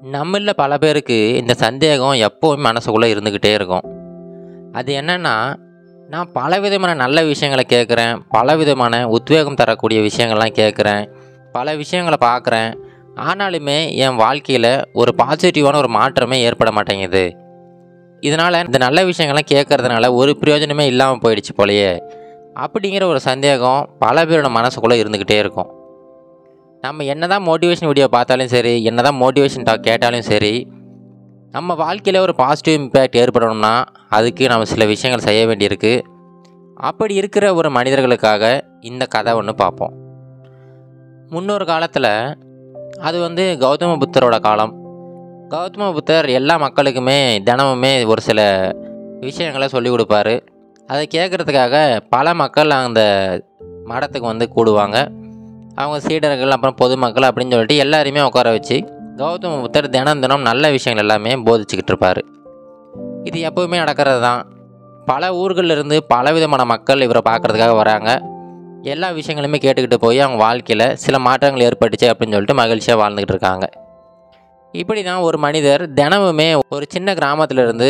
நம்மள பல பேருக்கு இந்த சந்தேகம் எப்போவுமே மனசுக்குள்ளே இருந்துக்கிட்டே இருக்கும் அது என்னென்னா நான் பலவிதமான நல்ல விஷயங்களை கேட்குறேன் பலவிதமான உத்வேகம் தரக்கூடிய விஷயங்கள்லாம் கேட்குறேன் பல விஷயங்களை பார்க்குறேன் ஆனாலுமே என் வாழ்க்கையில் ஒரு பாசிட்டிவான ஒரு மாற்றமே ஏற்பட மாட்டேங்குது இதனால் இந்த நல்ல விஷயங்கள்லாம் கேட்கறதுனால ஒரு பிரயோஜனமே இல்லாமல் போயிடுச்சு போலயே அப்படிங்கிற ஒரு சந்தேகம் பல பேரோட மனசுக்குள்ளே இருந்துக்கிட்டே இருக்கும் நம்ம என்ன தான் மோட்டிவேஷன் வீடியோ பார்த்தாலும் சரி என்ன தான் மோட்டிவேஷன் டாக் கேட்டாலும் சரி நம்ம வாழ்க்கையில் ஒரு பாசிட்டிவ் இம்பேக்ட் ஏற்படணும்னா அதுக்கு நம்ம சில விஷயங்கள் செய்ய வேண்டியிருக்கு அப்படி இருக்கிற ஒரு மனிதர்களுக்காக இந்த கதை ஒன்று பார்ப்போம் முன்னொரு காலத்தில் அது வந்து கௌதம புத்தரோட காலம் கௌதம புத்தர் எல்லா மக்களுக்குமே தினமுமே ஒரு சில விஷயங்களை சொல்லி கொடுப்பாரு அதை கேட்குறதுக்காக பல மக்கள் அந்த மடத்துக்கு வந்து கூடுவாங்க அவங்க சீடர்கள் அப்புறம் பொதுமக்கள் அப்படின்னு சொல்லிட்டு எல்லாரையுமே உட்கார வச்சு கௌதம புத்தர் தினம் தினம் நல்ல விஷயங்கள் எல்லாமே போதிச்சுக்கிட்டு இருப்பார் இது எப்போவுமே நடக்கிறது தான் பல ஊர்கள்ல இருந்து பல விதமான மக்கள் இவரை பார்க்குறதுக்காக வராங்க எல்லா விஷயங்களுமே கேட்டுக்கிட்டு போய் அவங்க வாழ்க்கையில் சில மாற்றங்கள் ஏற்பட்டுச்சு அப்படின்னு சொல்லிட்டு மகிழ்ச்சியாக வாழ்ந்துக்கிட்டு இருக்காங்க இப்படி தான் ஒரு மனிதர் தினமுமே ஒரு சின்ன கிராமத்திலிருந்து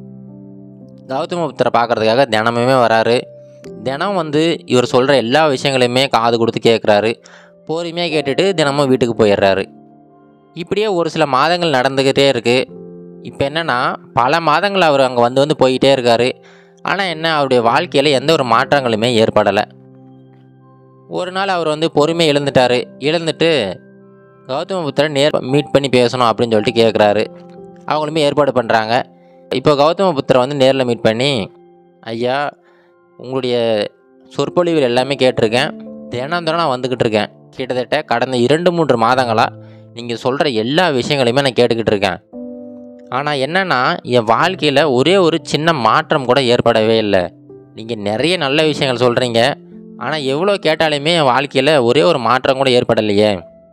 கௌதம புத்தரை பார்க்குறதுக்காக தினமுமே வராரு தினம் வந்து இவர் சொல்கிற எல்லா விஷயங்களையுமே காது கொடுத்து கேட்குறாரு பொறுமையாக கேட்டுட்டு தினமும் வீட்டுக்கு போயிடுறாரு இப்படியே ஒரு சில மாதங்கள் நடந்துக்கிட்டே இருக்குது இப்போ என்னென்னா பல மாதங்கள் அவர் அங்கே வந்து வந்து போய்கிட்டே இருக்கார் ஆனால் என்ன அவருடைய வாழ்க்கையில் எந்த ஒரு மாற்றங்களுமே ஏற்படலை ஒரு நாள் அவர் வந்து பொறுமை இழந்துட்டார் இழந்துட்டு கௌதம புத்தரை நேர் மீட் பண்ணி பேசணும் அப்படின்னு சொல்லிட்டு கேட்குறாரு அவங்களுமே ஏற்பாடு பண்ணுறாங்க இப்போ கௌதம புத்தரை வந்து நேரில் மீட் பண்ணி ஐயா உங்களுடைய சொற்பொழிவுகள் எல்லாமே கேட்டிருக்கேன் தினம் தினம் நான் வந்துக்கிட்டு இருக்கேன் கிட்டத்தட்ட கடந்த இரண்டு மூன்று மாதங்களாக நீங்கள் சொல்கிற எல்லா விஷயங்களையுமே நான் கேட்டுக்கிட்டு இருக்கேன் ஆனால் என்னென்னா என் வாழ்க்கையில் ஒரே ஒரு சின்ன மாற்றம் கூட ஏற்படவே இல்லை நீங்கள் நிறைய நல்ல விஷயங்கள் சொல்கிறீங்க ஆனால் எவ்வளோ கேட்டாலுமே என் வாழ்க்கையில் ஒரே ஒரு மாற்றம் கூட ஏற்படலையே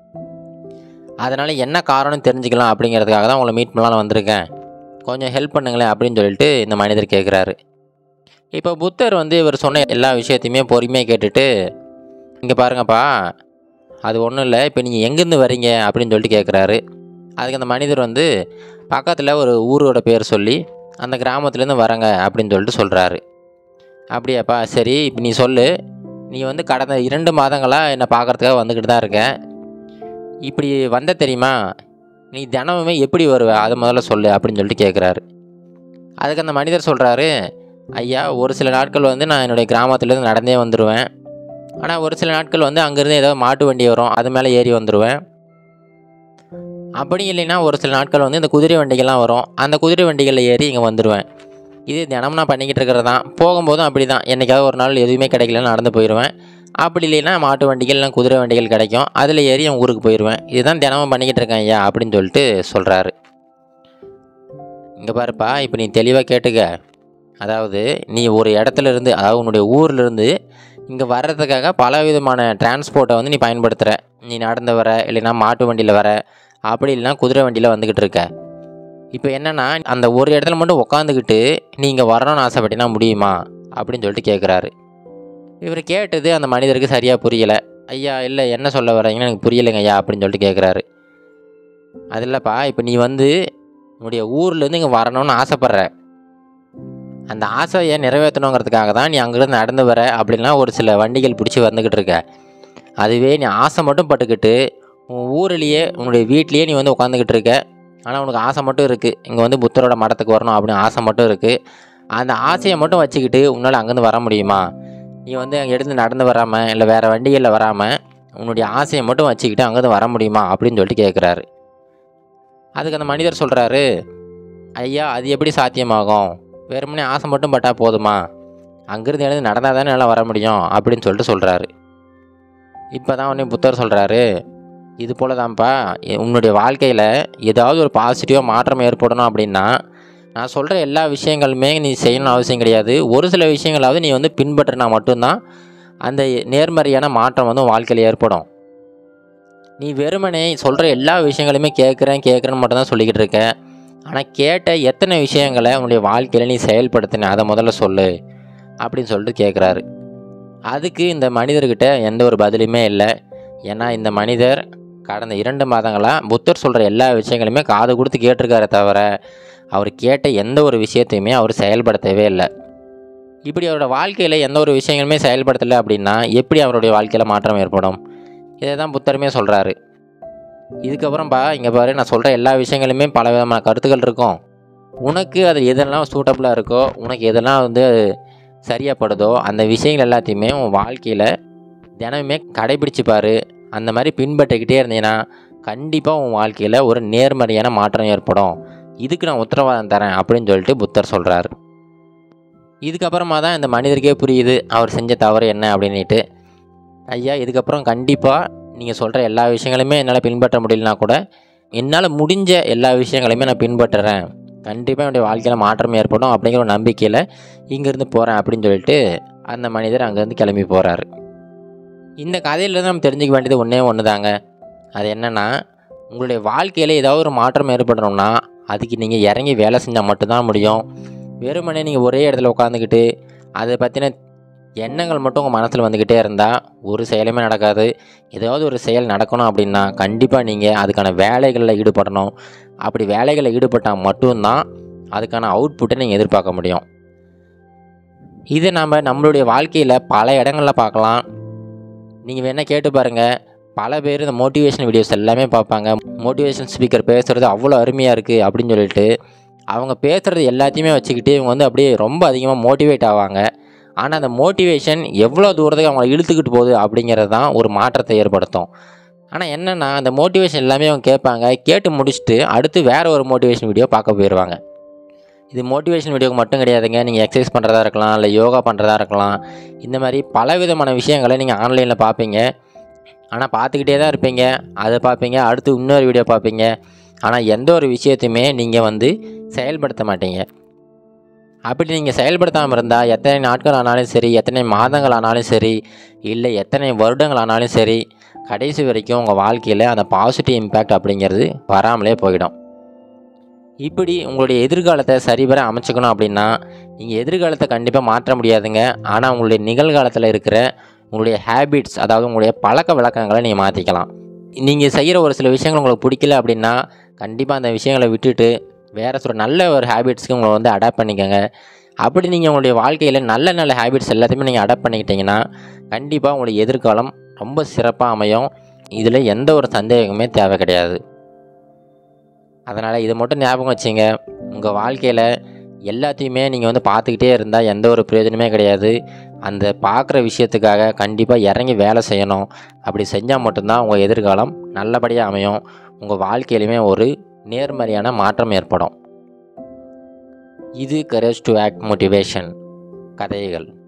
அதனால் என்ன காரணம் தெரிஞ்சுக்கலாம் அப்படிங்கிறதுக்காக தான் உங்களை மீட் பண்ணலாம்னு வந்திருக்கேன் கொஞ்சம் ஹெல்ப் பண்ணுங்களேன் அப்படின்னு சொல்லிட்டு இந்த மனிதர் கேட்குறாரு இப்போ புத்தர் வந்து இவர் சொன்ன எல்லா விஷயத்தையுமே பொறுமையாக கேட்டுட்டு இங்கே பாருங்கப்பா அது ஒன்றும் இல்லை இப்போ நீங்கள் எங்கேருந்து வரீங்க அப்படின்னு சொல்லிட்டு கேட்குறாரு அதுக்கு அந்த மனிதர் வந்து பக்கத்தில் ஒரு ஊரோட பேர் சொல்லி அந்த கிராமத்துலேருந்து வரங்க அப்படின்னு சொல்லிட்டு சொல்கிறாரு அப்படியாப்பா சரி இப்போ நீ சொல்லு நீ வந்து கடந்த இரண்டு மாதங்களாக என்னை பார்க்குறதுக்காக வந்துக்கிட்டு தான் இருக்க இப்படி வந்த தெரியுமா நீ தினமுமே எப்படி வருவ அதை முதல்ல சொல்லு அப்படின்னு சொல்லிட்டு கேட்குறாரு அதுக்கு அந்த மனிதர் சொல்கிறாரு ஐயா ஒரு சில நாட்கள் வந்து நான் என்னுடைய கிராமத்துலேருந்து நடந்தே வந்துடுவேன் ஆனால் ஒரு சில நாட்கள் வந்து அங்கேருந்து ஏதோ மாட்டு வண்டி வரும் அது மேலே ஏறி வந்துடுவேன் அப்படி இல்லைன்னா ஒரு சில நாட்கள் வந்து இந்த குதிரை வண்டிகள்லாம் வரும் அந்த குதிரை வண்டிகளில் ஏறி இங்கே வந்துடுவேன் இது தினமும் நான் பண்ணிக்கிட்டு இருக்கிறது தான் போகும்போதும் அப்படி தான் என்றைக்காவது ஒரு நாள் எதுவுமே கிடைக்கலன்னு நடந்து போயிடுவேன் அப்படி இல்லைன்னா மாட்டு வண்டிகள் இல்லை குதிரை வண்டிகள் கிடைக்கும் அதில் ஏறி என் ஊருக்கு போயிடுவேன் இதுதான் தினமும் பண்ணிக்கிட்டு இருக்கேன் ஐயா அப்படின்னு சொல்லிட்டு சொல்கிறாரு இங்கே பாருப்பா இப்போ நீ தெளிவாக கேட்டுக்க அதாவது நீ ஒரு இடத்துல இருந்து அதாவது உன்னுடைய ஊர்லேருந்து இங்கே வர்றதுக்காக பல விதமான டிரான்ஸ்போர்ட்டை வந்து நீ பயன்படுத்துகிற நீ நடந்து வர இல்லைன்னா மாட்டு வண்டியில் வர அப்படி இல்லைன்னா குதிரை வண்டியில் வந்துக்கிட்டு இருக்க இப்போ என்னென்னா அந்த ஒரு இடத்துல மட்டும் உட்காந்துக்கிட்டு நீ இங்கே வரணும்னு ஆசைப்பட்டினா முடியுமா அப்படின்னு சொல்லிட்டு கேட்குறாரு இவர் கேட்டது அந்த மனிதருக்கு சரியாக புரியலை ஐயா இல்லை என்ன சொல்ல வரீங்கன்னு எனக்கு புரியலைங்க ஐயா அப்படின்னு சொல்லிட்டு கேட்குறாரு அது இல்லைப்பா இப்போ நீ வந்து உன்னுடைய ஊர்லேருந்து இங்கே வரணும்னு ஆசைப்பட்ற அந்த ஆசையை நிறைவேற்றணுங்கிறதுக்காக தான் நீ அங்கேருந்து நடந்து வர அப்படின்னா ஒரு சில வண்டிகள் பிடிச்சி வந்துக்கிட்டு இருக்க அதுவே நீ ஆசை மட்டும் பட்டுக்கிட்டு உன் ஊர்லேயே உன்னுடைய வீட்லேயே நீ வந்து உட்காந்துக்கிட்டு இருக்க ஆனால் உனக்கு ஆசை மட்டும் இருக்குது இங்கே வந்து புத்தரோட மடத்துக்கு வரணும் அப்படின்னு ஆசை மட்டும் இருக்குது அந்த ஆசையை மட்டும் வச்சுக்கிட்டு உன்னால் அங்கேருந்து வர முடியுமா நீ வந்து அங்கே எடுத்து நடந்து வராமல் இல்லை வேறு வண்டிகளில் வராமல் உன்னுடைய ஆசையை மட்டும் வச்சுக்கிட்டு அங்கேருந்து வர முடியுமா அப்படின்னு சொல்லிட்டு கேட்குறாரு அதுக்கு அந்த மனிதர் சொல்கிறாரு ஐயா அது எப்படி சாத்தியமாகும் வெறுமனே ஆசை மட்டும் பட்டால் போதுமா அங்கேருந்து எழுந்து நடந்தால் தானே எல்லாம் வர முடியும் அப்படின்னு சொல்லிட்டு சொல்கிறாரு இப்போ தான் உடனே புத்தர் சொல்கிறாரு இது போல தான்ப்பா எ- உன்னுடைய வாழ்க்கையில் ஏதாவது ஒரு பாசிட்டிவாக மாற்றம் ஏற்படணும் அப்படின்னா நான் சொல்கிற எல்லா விஷயங்களுமே நீ செய்யணும்னு அவசியம் கிடையாது ஒரு சில விஷயங்களாவது நீ வந்து பின்பற்றினா மட்டும்தான் அந்த நேர்மறையான மாற்றம் வந்து உன் வாழ்க்கையில் ஏற்படும் நீ வெறுமனே சொல்கிற எல்லா விஷயங்களுமே கேட்குறேன் கேட்குறேன்னு மட்டும்தான் சொல்லிக்கிட்டு இருக்க ஆனால் கேட்ட எத்தனை விஷயங்களை உன்னுடைய வாழ்க்கையில் நீ செயல்படுத்தின அதை முதல்ல சொல்லு அப்படின்னு சொல்லிட்டு கேட்குறாரு அதுக்கு இந்த மனிதர்கிட்ட எந்த ஒரு பதிலுமே இல்லை ஏன்னா இந்த மனிதர் கடந்த இரண்டு மாதங்களாக புத்தர் சொல்கிற எல்லா விஷயங்களையுமே காது கொடுத்து கேட்டிருக்காரே தவிர அவர் கேட்ட எந்த ஒரு விஷயத்தையுமே அவர் செயல்படுத்தவே இல்லை இப்படி அவரோட வாழ்க்கையில் எந்த ஒரு விஷயங்களுமே செயல்படுத்தலை அப்படின்னா எப்படி அவருடைய வாழ்க்கையில் மாற்றம் ஏற்படும் இதை தான் புத்தருமே சொல்கிறாரு இதுக்கப்புறம்ப்பா இங்கே பாரு நான் சொல்கிற எல்லா விஷயங்களுமே பல விதமான கருத்துக்கள் இருக்கும் உனக்கு அது எதெல்லாம் சூட்டபுளாக இருக்கோ உனக்கு எதெல்லாம் வந்து சரியாப்படுதோ அந்த விஷயங்கள் எல்லாத்தையுமே உன் வாழ்க்கையில் தினமுமே கடைபிடிச்சு பாரு அந்த மாதிரி பின்பற்றிக்கிட்டே இருந்தீங்கன்னா கண்டிப்பாக உன் வாழ்க்கையில் ஒரு நேர்மறையான மாற்றம் ஏற்படும் இதுக்கு நான் உத்தரவாதம் தரேன் அப்படின்னு சொல்லிட்டு புத்தர் சொல்கிறாரு இதுக்கப்புறமா தான் இந்த மனிதருக்கே புரியுது அவர் செஞ்ச தவறு என்ன அப்படின்ட்டு ஐயா இதுக்கப்புறம் கண்டிப்பாக நீங்கள் சொல்கிற எல்லா விஷயங்களுமே என்னால் பின்பற்ற முடியலனா கூட என்னால் முடிஞ்ச எல்லா விஷயங்களையுமே நான் பின்பற்றுறேன் கண்டிப்பாக என்னுடைய வாழ்க்கையில் மாற்றம் ஏற்படும் அப்படிங்கிற ஒரு நம்பிக்கையில் இங்கேருந்து போகிறேன் அப்படின்னு சொல்லிட்டு அந்த மனிதர் அங்கேருந்து கிளம்பி போகிறாரு இந்த கதையில் நம்ம தெரிஞ்சுக்க வேண்டியது ஒன்றே ஒன்று தாங்க அது என்னென்னா உங்களுடைய வாழ்க்கையில் ஏதாவது ஒரு மாற்றம் ஏற்படணும்னா அதுக்கு நீங்கள் இறங்கி வேலை செஞ்சால் மட்டும்தான் முடியும் வெறுமனே நீங்கள் ஒரே இடத்துல உட்காந்துக்கிட்டு அதை பற்றின எண்ணங்கள் மட்டும் உங்கள் மனசில் வந்துக்கிட்டே இருந்தால் ஒரு செயலுமே நடக்காது ஏதாவது ஒரு செயல் நடக்கணும் அப்படின்னா கண்டிப்பாக நீங்கள் அதுக்கான வேலைகளில் ஈடுபடணும் அப்படி வேலைகளில் ஈடுபட்டால் மட்டும்தான் அதுக்கான அவுட்புட்டை நீங்கள் எதிர்பார்க்க முடியும் இதை நாம் நம்மளுடைய வாழ்க்கையில் பல இடங்களில் பார்க்கலாம் நீங்கள் வேணால் கேட்டு பாருங்கள் பல பேர் இந்த மோட்டிவேஷன் வீடியோஸ் எல்லாமே பார்ப்பாங்க மோட்டிவேஷன் ஸ்பீக்கர் பேசுகிறது அவ்வளோ அருமையாக இருக்குது அப்படின்னு சொல்லிட்டு அவங்க பேசுகிறது எல்லாத்தையுமே வச்சுக்கிட்டு இவங்க வந்து அப்படியே ரொம்ப அதிகமாக மோட்டிவேட் ஆவாங்க ஆனால் அந்த மோட்டிவேஷன் எவ்வளோ தூரத்துக்கு அவங்கள இழுத்துக்கிட்டு போகுது அப்படிங்கிறது தான் ஒரு மாற்றத்தை ஏற்படுத்தும் ஆனால் என்னென்னா அந்த மோட்டிவேஷன் எல்லாமே அவங்க கேட்பாங்க கேட்டு முடிச்சுட்டு அடுத்து வேறு ஒரு மோட்டிவேஷன் வீடியோ பார்க்க போயிடுவாங்க இது மோட்டிவேஷன் வீடியோக்கு மட்டும் கிடையாதுங்க நீங்கள் எக்ஸசைஸ் பண்ணுறதா இருக்கலாம் இல்லை யோகா பண்ணுறதா இருக்கலாம் இந்த மாதிரி பல விதமான விஷயங்களை நீங்கள் ஆன்லைனில் பார்ப்பீங்க ஆனால் பார்த்துக்கிட்டே தான் இருப்பீங்க அதை பார்ப்பீங்க அடுத்து இன்னொரு வீடியோ பார்ப்பீங்க ஆனால் எந்த ஒரு விஷயத்தையுமே நீங்கள் வந்து செயல்படுத்த மாட்டீங்க அப்படி நீங்கள் செயல்படுத்தாமல் இருந்தால் எத்தனை நாட்கள் ஆனாலும் சரி எத்தனை மாதங்கள் ஆனாலும் சரி இல்லை எத்தனை வருடங்கள் ஆனாலும் சரி கடைசி வரைக்கும் உங்கள் வாழ்க்கையில் அந்த பாசிட்டிவ் இம்பேக்ட் அப்படிங்கிறது வராமலே போயிடும் இப்படி உங்களுடைய எதிர்காலத்தை சரிவர அமைச்சுக்கணும் அப்படின்னா நீங்கள் எதிர்காலத்தை கண்டிப்பாக மாற்ற முடியாதுங்க ஆனால் உங்களுடைய நிகழ்காலத்தில் இருக்கிற உங்களுடைய ஹேபிட்ஸ் அதாவது உங்களுடைய பழக்க வழக்கங்களை நீங்கள் மாற்றிக்கலாம் நீங்கள் செய்கிற ஒரு சில விஷயங்கள் உங்களுக்கு பிடிக்கல அப்படின்னா கண்டிப்பாக அந்த விஷயங்களை விட்டுட்டு வேறு சில நல்ல ஒரு ஹேபிட்ஸ்க்கு உங்களை வந்து அடாப்ட் பண்ணிக்கோங்க அப்படி நீங்கள் உங்களுடைய வாழ்க்கையில் நல்ல நல்ல ஹேபிட்ஸ் எல்லாத்தையுமே நீங்கள் அடாப்ட் பண்ணிக்கிட்டீங்கன்னா கண்டிப்பாக உங்களுடைய எதிர்காலம் ரொம்ப சிறப்பாக அமையும் இதில் எந்த ஒரு சந்தேகமே தேவை கிடையாது அதனால் இதை மட்டும் ஞாபகம் வச்சுங்க உங்கள் வாழ்க்கையில் எல்லாத்தையுமே நீங்கள் வந்து பார்த்துக்கிட்டே இருந்தால் எந்த ஒரு பிரயோஜனமே கிடையாது அந்த பார்க்குற விஷயத்துக்காக கண்டிப்பாக இறங்கி வேலை செய்யணும் அப்படி செஞ்சால் மட்டும்தான் உங்கள் எதிர்காலம் நல்லபடியாக அமையும் உங்கள் வாழ்க்கையிலுமே ஒரு நேர்மறையான மாற்றம் ஏற்படும் இது கரேஜ் டு ஆக்ட் மோட்டிவேஷன் கதைகள்